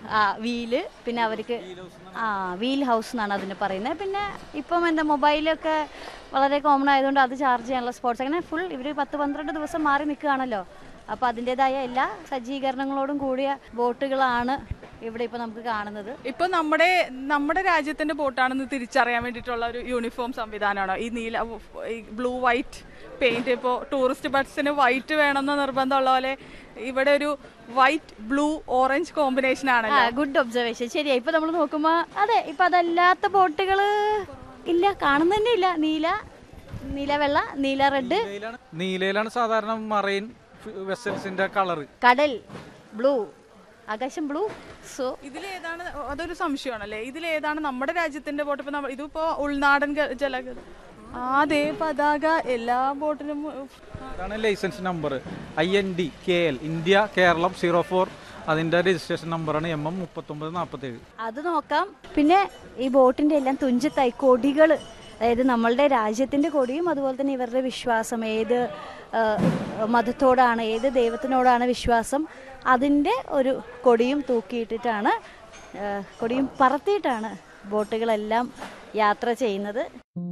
ആ വീല് പിന്നെ അവർക്ക് ആ വീൽ ഹൗസ് എന്നാണ് അതിന് പറയുന്നത് പിന്നെ ഇപ്പം എന്താ മൊബൈലൊക്കെ വളരെ കോമൺ ആയതുകൊണ്ട് അത് ചാർജ് ചെയ്യാനുള്ള സ്പോട്സ് അങ്ങനെ ഫുൾ ഇവർ പത്ത് പന്ത്രണ്ട് ദിവസം മാറി നിൽക്കുകയാണല്ലോ അപ്പോൾ അതിൻ്റെതായ എല്ലാ സജ്ജീകരണങ്ങളോടും കൂടിയ ബോട്ടുകളാണ് ഇവിടെ ഇപ്പോൾ നമുക്ക് കാണുന്നത് ഇപ്പൊ നമ്മുടെ നമ്മുടെ രാജ്യത്തിന്റെ ബോട്ടാണെന്ന് തിരിച്ചറിയാൻ വേണ്ടിയിട്ടുള്ള ഒരു യൂണിഫോം സംവിധാനമാണോ ഈ നീല ഈ ബ്ലൂ വൈറ്റ് പെയിന്റ് ഇപ്പോൾ ടൂറിസ്റ്റ് ബസ്സിന് വൈറ്റ് വേണമെന്ന് നിർബന്ധമുള്ള പോലെ ഇവിടെ ഒരു വൈറ്റ് ബ്ലൂ ഓറഞ്ച് കോമ്പിനേഷൻ ആ ആണല്ലോ ഗുഡ് ഒബ്സർവേഷൻ ശരിയാ ഇപ്പൊ നമ്മൾ നോക്കുമ്പോൾ അതെ ഇപ്പൊ അതല്ലാത്ത ബോട്ടുകൾ ഇല്ല കാണുന്ന ഇല്ല നീല നീല വെള്ള നീല റെഡ് നീലയിലാണ് നീലയിലാണ് സാധാരണ മറൈൻ വെസൽസിന്റെ കളറ് കടൽ ബ്ലൂ ആകാശം ബ്ലൂ സോ ഇതിലേതാണ് അതൊരു സംശയമാണല്ലേ ഇതിലേതാണ് നമ്മുടെ രാജ്യത്തിന്റെ ബോട്ട് ഇപ്പൊ നമ്മ- ഇതിപ്പോ ഉൾനാടൻ ഗ- ജല അതേ പതാക എല്ലാ ബോട്ടിനും ഇതാണ് licence number I N D K L India Keralam zero four അതിന്റെ രജിസ്ട്രേഷൻ നമ്പറാണ് എം എം മുപ്പത്തൊമ്പത് നാൽപ്പത്തേഴ് അത് നോക്കാം പിന്നെ ഈ ബോട്ടിന്റെ എല്ലാം തുഞ്ചത്തായി കൊടികൾ അതായത് നമ്മളുടെ രാജ്യത്തിന്റെ കൊടിയും അതുപോലെ തന്നെ ഇവരുടെ വിശ്വാസം ഏത് ആ, മതത്തോടാണ് ഏത് ദൈവത്തിനോടാണ് വിശ്വാസം അതിൻ്റെ ഒരു കൊടിയും തൂക്കിയിട്ടിട്ടാണ് ആ, കൊടിയും പറത്തിയിട്ടാണ് ബോട്ടുകളെല്ലാം യാത്ര ചെയ്യുന്നത്